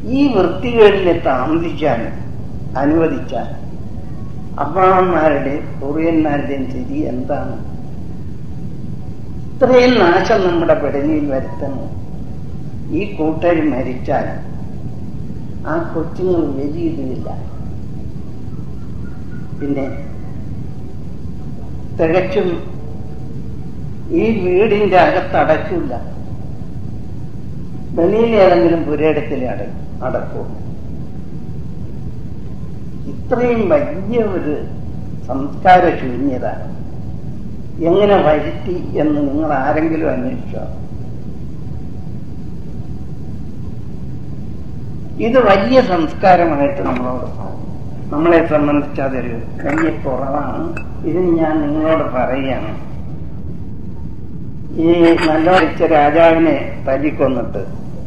ഈ വൃത്തികേടിൽ താമസിക്കാൻ അനുവദിച്ചാൽ അമ്മാവന്മാരുടെ പൂർവ്വന്മാരുടെയും സ്ഥിതി എന്താണ് ഇത്രയും നാശം നമ്മുടെ പെടലിയിൽ വരുത്തുന്നു ഈ കൂട്ടർ മരിച്ചാൽ ആ കൊച്ചുങ്ങൾ വലിയിടുകയില്ല പിന്നെ തികച്ചും ഈ വീടിന്റെ അകത്തടക്കില്ല വെളിയിൽ ഏതെങ്കിലും പുരയിടത്തിൽ അട അടക്കും ഇത്രയും വലിയ ഒരു സംസ്കാര ശൂന്യത എങ്ങനെ വരുത്തി എന്ന് നിങ്ങൾ ആരെങ്കിലും അന്വേഷിച്ചോ ഇത് വലിയ സംസ്കാരമായിട്ട് നമ്മളോട് നമ്മളെ സംബന്ധിച്ച് അതൊരു വലിയ കുറവാണ് ഇതിന് ഞാൻ നിങ്ങളോട് പറയുകയാണ് ഈ നല്ലോടിച്ച രാജാവിനെ തല്ലിക്കൊന്നിട്ട്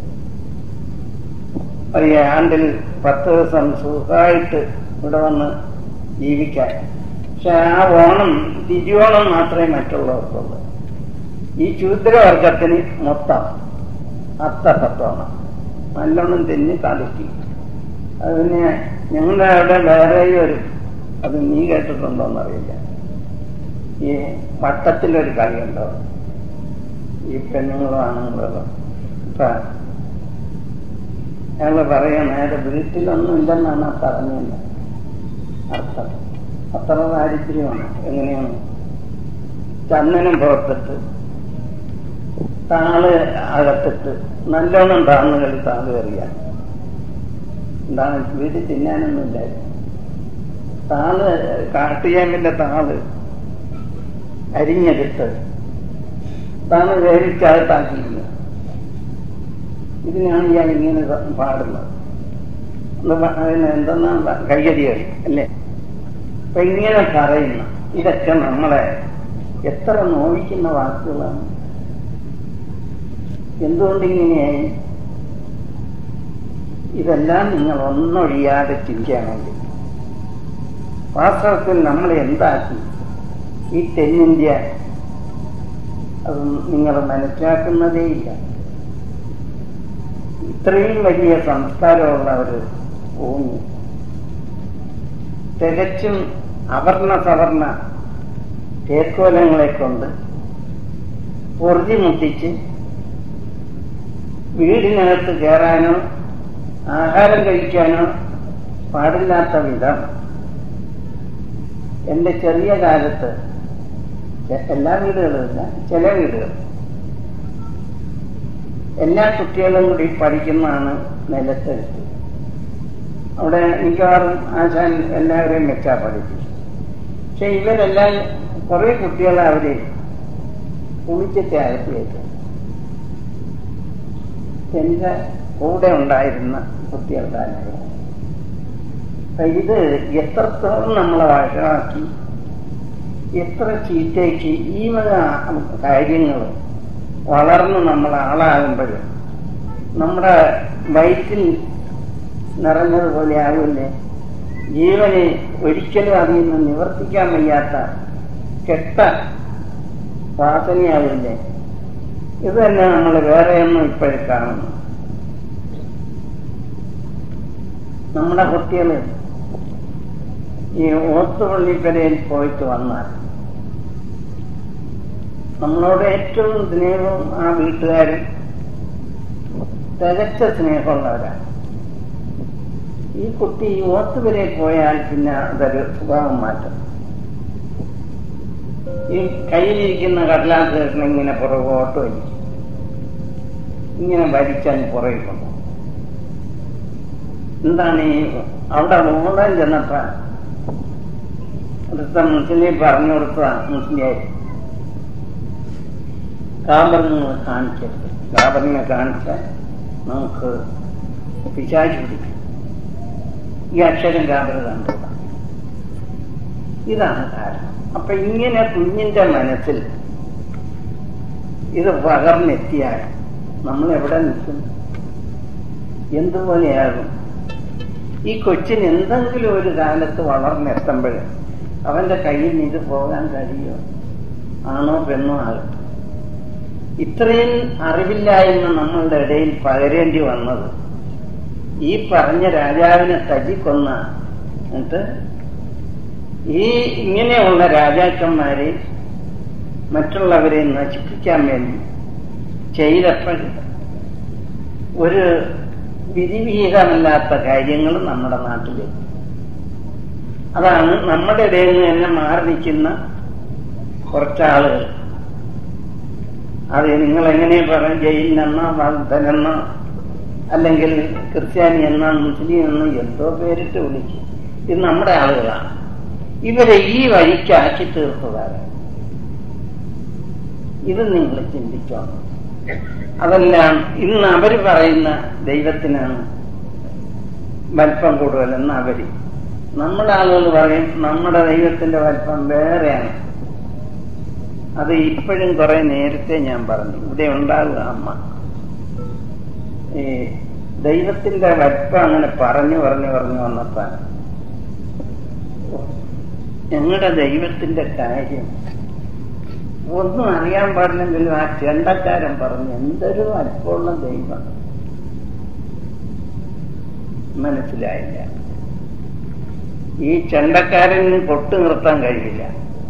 ഒരു ആണ്ടിൽ പത്ത് ദിവസം സുഖമായിട്ട് ഇവിടെ വന്ന് ജീവിക്കാൻ പക്ഷെ ആ ഓണം തിരുവോണം മാത്രമേ മറ്റുള്ളവർക്കുള്ളൂ ഈ ശൂദ്രവർഗത്തിന് മൊത്തം അത്തപ്പത്തോണം നല്ലോണം തിന്നി തലക്കി അത് പിന്നെ ഞങ്ങളുടെ അവിടെ വേറെ ഒരു അത് നീ കേട്ടിട്ടുണ്ടോന്നറിയില്ല ഈ വട്ടത്തിലൊരു കളിയുണ്ടോ ഈ പെണ്ണുങ്ങളും ആണുങ്ങളും ഇപ്പൊ അയാള് പറയാ നേരെ വീട്ടിലൊന്നും ഇല്ലെന്നാണ് ആ പറഞ്ഞത് അർത്ഥം അത്ര ദാരിദ്ര്യമാണ് എങ്ങനെയാണ് ചന്ദനം പുറത്തിട്ട് താള് അകത്തിട്ട് നല്ലോണം താന്ന് കളി താള് കറിയാൻ എന്താണ് വീട്ടിൽ തിന്നാനൊന്നുമില്ല താള് കാട്ടുചേമ്പിന്റെ താള് അരിഞ്ഞെടുത്ത് താന്ന് വേവിച്ചകത്താക്കിയിരുന്നു ഇതിനാണ് ഞാൻ ഇങ്ങനെ പാടുന്നത് അതിന് എന്തെന്നാ കൈയടികൾ അല്ലേ അപ്പൊ ഇങ്ങനെ പറയുന്ന ഇതൊക്കെ നമ്മളെ എത്ര നോവിക്കുന്ന വാക്കുകളാണ് എന്തുകൊണ്ട് ഇങ്ങനെയായി ഇതെല്ലാം നിങ്ങൾ ഒന്നൊഴിയാതെ ചിന്തിക്കുകയാണെങ്കിൽ വാസ്തവത്തിൽ നമ്മൾ എന്താക്കി ഈ തെന്നിന്ത്യ അത് നിങ്ങൾ മനസ്സിലാക്കുന്നതേയില്ല ഇത്രയും വലിയ സംസ്കാരമുള്ള ഒരു ഭൂമി തികച്ചും അവർണ സവർണ തേക്കോലങ്ങളെ കൊണ്ട് പൊറുതി മുട്ടിച്ച് വീടിനകത്ത് കയറാനോ ആഹാരം കഴിക്കാനോ പാടില്ലാത്ത വിധം എന്റെ ചെറിയ കാലത്ത് എല്ലാ വീടുകളുമില്ല ചില വീടുകൾ എല്ലാ കുട്ടികളും കൂടി പഠിക്കുന്നതാണ് നിലത്തെഴുത്ത് അവിടെ മിക്കവാറും ആശാൻ എല്ലാവരെയും വെച്ചാ പഠിപ്പിച്ചു പക്ഷെ ഇവരെല്ലാം കുറെ കുട്ടികളെ അവര് കുളിച്ചിട്ട് അകത്തിയേക്ക് എന്റെ കൂടെ ഉണ്ടായിരുന്ന കുട്ടികളുടെ അനുഭവം അപ്പൊ ഇത് എത്രത്തോളം നമ്മളെ വഴക്കാക്കി എത്ര ചീത്തയ്ക്ക് ഈ വക കാര്യങ്ങൾ വളർന്ന് നമ്മൾ ആളാകുമ്പോൾ നമ്മുടെ വയറ്റിൽ നിറഞ്ഞതുപോലെ ആവില്ലേ ജീവനെ ഒരിക്കലും അതിൽ നിന്ന് നിവർത്തിക്കാൻ വയ്യാത്ത കെട്ട വാസനയാവില്ലേ ഇത് തന്നെ നമ്മൾ വേറെയൊന്നും ഇപ്പോഴും കാണുന്നു നമ്മുടെ കുട്ടികൾ ഈ ഓത്തുപള്ളിക്കരയിൽ പോയിട്ട് വന്നാൽ നമ്മളോട് ഏറ്റവും സ്നേഹവും ആ വീട്ടുകാരും തികച്ച സ്നേഹമുള്ളവരാണ് ഈ കുട്ടി ഈ ഓത്തുവരെ പോയാൽ പിന്നെ അതൊരു സ്വഭാവം മാറ്റും ഈ കയ്യിലിരിക്കുന്ന കടലാസ് കഷ്ണം ഇങ്ങനെ പുറകോട്ട് വലിക്കും ഇങ്ങനെ വലിച്ചാൽ പുറകിൽ കൊണ്ടു എന്താണ് ഈ അവിടെ ഓടാൻ ചെന്നപ്പോ അടുത്ത മുസ്ലിം പറഞ്ഞു കൊടുത്തതാണ് മുസ്ലിം കാബറിനെ കാണിക്കരുത് കാബറിനെ കാണിച്ച നമുക്ക് പിശാച് പിടിക്കും ഈ അക്ഷരം കാബറ് കണ്ടുകൂടാ ഇതാണ് കാരണം അപ്പൊ ഇങ്ങനെ കുഞ്ഞിന്റെ മനസ്സിൽ ഇത് പകർന്നെത്തിയാൽ നമ്മൾ എവിടെ നിൽക്കും എന്തുപോലെയാകും ഈ കൊച്ചിന് എന്തെങ്കിലും ഒരു കാലത്ത് വളർന്നെത്തുമ്പോൾ അവന്റെ കയ്യിൽ നിന്ന് ഇത് പോകാൻ കഴിയുമോ ആണോ പെണ്ണോ ആകട്ടെ ഇത്രയും അറിവില്ലായ്മ നമ്മളുടെ ഇടയിൽ പകരേണ്ടി വന്നത് ഈ പറഞ്ഞ രാജാവിനെ തജിക്കൊന്ന എന്നിട്ട് ഈ ഇങ്ങനെയുള്ള രാജാക്കന്മാരെ മറ്റുള്ളവരെ നശിപ്പിക്കാൻ വേണ്ടി ചെയ്തപ്പോൾ ഒരു വിധിവിഹിതമല്ലാത്ത കാര്യങ്ങൾ നമ്മുടെ നാട്ടിലേക്ക് അതാണ് നമ്മുടെ ഇടയിൽ നിന്ന് തന്നെ മാറി നിൽക്കുന്ന കുറച്ചാളുകൾ അത് നിങ്ങൾ എങ്ങനെ പറയും ജയിലിനെന്നോ ബൗദ്ധനെന്നോ അല്ലെങ്കിൽ ക്രിസ്ത്യാനി എന്നോ മുസ്ലിം എന്നോ എന്തോ പേരിട്ട് വിളിക്കും ഇത് നമ്മുടെ ആളുകളാണ് ഇവരെ ഈ വഴിക്കാക്കി തീർത്തതാണ് ഇത് നിങ്ങൾ ചിന്തിക്കണം അതെല്ലാം ഇന്ന് അവര് പറയുന്ന ദൈവത്തിനാണ് വലിപ്പം കൂടുതലെന്ന് അവര് നമ്മുടെ ആളുകൾ പറയും നമ്മുടെ ദൈവത്തിന്റെ വലിപ്പം വേറെയാണ് അത് ഇപ്പോഴും കുറെ നേരത്തെ ഞാൻ പറഞ്ഞു ഇവിടെ ഉണ്ടാകുക അമ്മ ഈ ദൈവത്തിന്റെ വലിപ്പം അങ്ങനെ പറഞ്ഞു പറഞ്ഞു പറഞ്ഞു വന്നപ്പോഴാണ് ഞങ്ങളുടെ ദൈവത്തിന്റെ കാര്യം ഒന്നും അറിയാൻ പാടില്ലെങ്കിലും ആ ചെണ്ടക്കാരൻ പറഞ്ഞു എന്തൊരു അല്പമുള്ള ദൈവം മനസ്സിലായില്ല ഈ ചെണ്ടക്കാരന് കൊട്ടു നിർത്താൻ കഴിയില്ല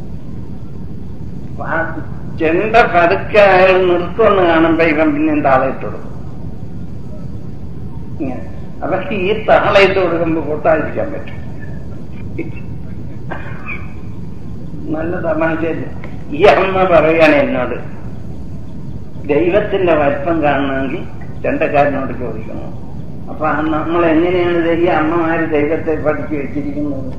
ആ ചെണ്ട പതുക്കെ അയാൾ നിർത്തുമെന്ന് കാണുമ്പോ ഇവൻ പിന്നെ താളയിട്ട് കൊടുക്കും ഇങ്ങനെ അവർക്ക് ഈ താളയിട്ട് കൊടുക്കുമ്പോ കൊട്ടാതിരിക്കാൻ പറ്റും നല്ല തമാശയല്ലേ ഈ അമ്മ പറയാണ് എന്നോട് ദൈവത്തിന്റെ വലിപ്പം കാണണമെങ്കിൽ ചെണ്ടക്കാരനോട് ചോദിക്കണം അപ്പൊ നമ്മൾ എങ്ങനെയാണ് ഇത് ഈ അമ്മമാര് ദൈവത്തെ പഠിച്ചു വെച്ചിരിക്കുന്നത്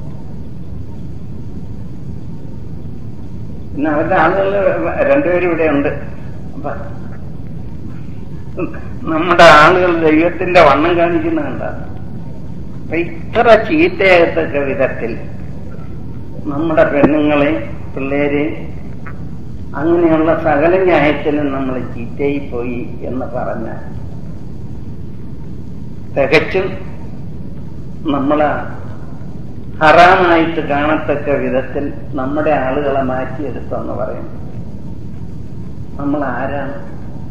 പിന്നെ അവരുടെ ആളുകൾ രണ്ടുപേരും ഇവിടെ ഉണ്ട് അപ്പൊ നമ്മുടെ ആളുകൾ ദൈവത്തിന്റെ വണ്ണം കാണിക്കുന്ന കണ്ടാണ് അപ്പൊ ഇത്ര ചീത്തയാകത്തക്ക വിധത്തിൽ നമ്മുടെ പെണ്ണുങ്ങളെ പിള്ളേരെ അങ്ങനെയുള്ള സകല ന്യായത്തിലും നമ്മൾ ചീത്തയിൽ പോയി എന്ന് പറഞ്ഞ തികച്ചും നമ്മൾ ഹറാമായിട്ട് കാണത്തക്ക വിധത്തിൽ നമ്മുടെ ആളുകളെ മാറ്റിയെടുത്തെന്ന് പറയുന്നു നമ്മൾ ആരാണ്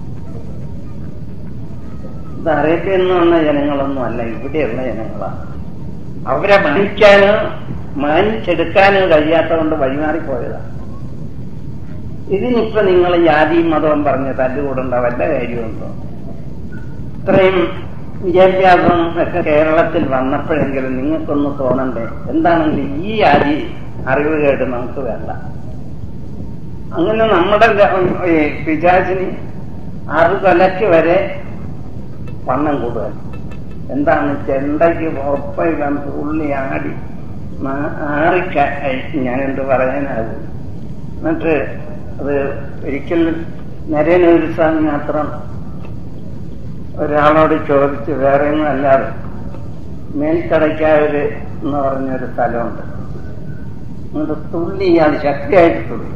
ഇത് അറേബ്യയിൽ നിന്ന് വന്ന ജനങ്ങളൊന്നും അല്ല ഇവിടെയുള്ള ജനങ്ങളാണ് അവരെ മാനിക്കാനോ മാനിച്ചെടുക്കാനോ കഴിയാത്തതുകൊണ്ട് വഴിമാറിപ്പോയതാണ് ഇതിനിപ്പോ നിങ്ങൾ ജാതിയും മതവും പറഞ്ഞ് തല്ലുകൂടേണ്ട വല്ല കാര്യമുണ്ടോ ഇത്രയും വിദ്യാഭ്യാസം ഒക്കെ കേരളത്തിൽ വന്നപ്പോഴെങ്കിലും നിങ്ങൾക്കൊന്ന് തോന്നണ്ടേ എന്താണെങ്കിലും ഈ ആദി അറിവ് കേട്ട് നമുക്ക് വേണ്ട അങ്ങനെ നമ്മുടെ പിശാചിന് ആറ് കൊലയ്ക്ക് വരെ വണ്ണം കൂടുതൽ എന്താണ് ചെണ്ടയ്ക്ക് ഒപ്പം ഉള്ളി ആടി ആറിക്ക ഞാൻ എന്ത് പറയാനാകും എന്നിട്ട് അത് ഒരിക്കൽ നരേനൊരു സ്വാമി മാത്രം ഒരാളോട് ചോദിച്ച് വേറെ ഒന്നും അല്ലാതെ മേൽക്കടയ്ക്കാവര് എന്ന് പറഞ്ഞൊരു സ്ഥലമുണ്ട് എന്നിട്ട് തുള്ളി അത് ശക്തിയായിട്ട് തുള്ളി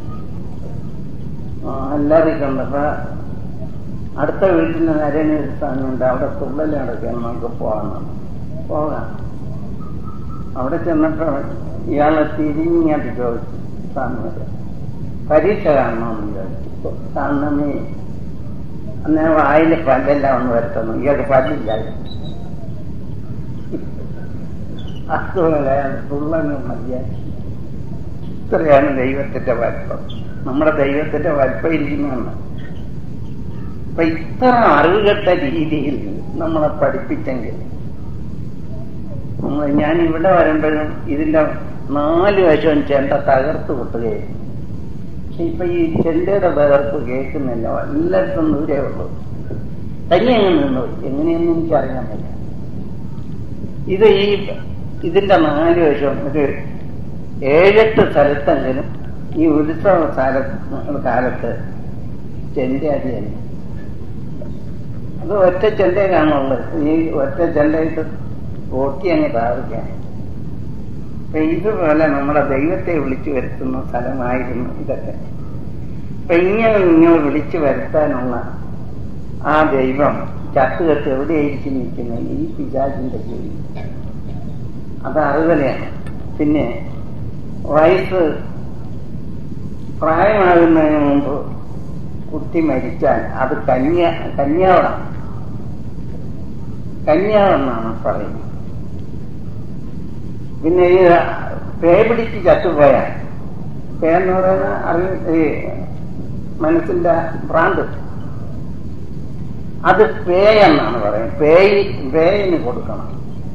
എല്ലാവരും കണ്ടപ്പോ അടുത്ത വീട്ടിൽ നരേനൊരു സ്ഥാനമുണ്ട് അവിടെ തുള്ളൽ നടക്കാൻ നമുക്ക് പോകാം പോകാം അവിടെ ചെന്നപ്പോ ഇയാളെ തിരിഞ്ഞാട്ട് ചോദിച്ചു സ്വാമിയോട് പരീക്ഷ കാണണമെന്ന് ചോദിച്ചു കാണണമേ അന്നേരം വായില് പല്ലെല്ലാം ഒന്ന് വരുത്തുന്നു ഇയാൾക്ക് പല്ലില്ല അതുപോലെ തുള്ളങ്ങ് മതിയാക്കി ഇത്രയാണ് ദൈവത്തിന്റെ വലിപ്പം നമ്മുടെ ദൈവത്തിന്റെ വലിപ്പം ഇരിക്കുന്നതാണ് അപ്പൊ ഇത്ര അറിവുകെട്ട രീതിയിൽ നമ്മളെ പഠിപ്പിച്ചെങ്കിൽ നമ്മൾ ഞാൻ ഇവിടെ വരുമ്പോഴും ഇതിന്റെ നാല് വശവും ചെണ്ട തകർത്ത് കൊട്ടുകയായിരുന്നു പക്ഷെ ഇപ്പൊ ഈ ചെണ്ടയുടെ തകർപ്പ് കേൾക്കുന്നില്ല എല്ലായിടത്തും ദൂരേ ഉള്ളൂ തനി അങ്ങ് നിന്നു എങ്ങനെയൊന്നും എനിക്കറിയാൻ പറ്റില്ല ഇത് ഈ ഇതിന്റെ നാല് വശവും ഒരു ഏഴെട്ട് സ്ഥലത്തെങ്കിലും ഈ ഉത്സവ കാലത്ത് കാലത്ത് ചെണ്ടയാടി തന്നെ അത് ഒറ്റ ചെണ്ടയെ കാണുള്ളൂ ഈ ഒറ്റ ചെണ്ടയിട്ട് ഓട്ടി അങ്ങ് താറിക്കാൻ അപ്പൊ ഇതുപോലെ നമ്മുടെ ദൈവത്തെ വിളിച്ചു വരുത്തുന്ന സ്ഥലമായിരുന്നു ഇതൊക്കെ അപ്പൊ ഇങ്ങനെ നിങ്ങൾ വിളിച്ചു വരുത്താനുള്ള ആ ദൈവം ചത്തുകെട്ട് എവിടെയായിരിക്കും നിൽക്കുന്നത് ഈ പിശാചിന്റെ കീഴിൽ അത് അറിവലയാണ് പിന്നെ വയസ്സ് പ്രായമാകുന്നതിന് മുമ്പ് കുട്ടി മരിച്ചാൽ അത് കന്യ കന്യാവണം കന്യ എന്നാണ് പറയുന്നത് പിന്നെ ഈ പേ പിടിച്ച് ചത്തുപോയാൽ പേ എന്ന് പറയുന്ന അറിവ് ഈ മനസ്സിന്റെ ഭ്രാന്ത് അത് പേ എന്നാണ് പറയുന്നത് പേയ് പേയിന് കൊടുക്കണം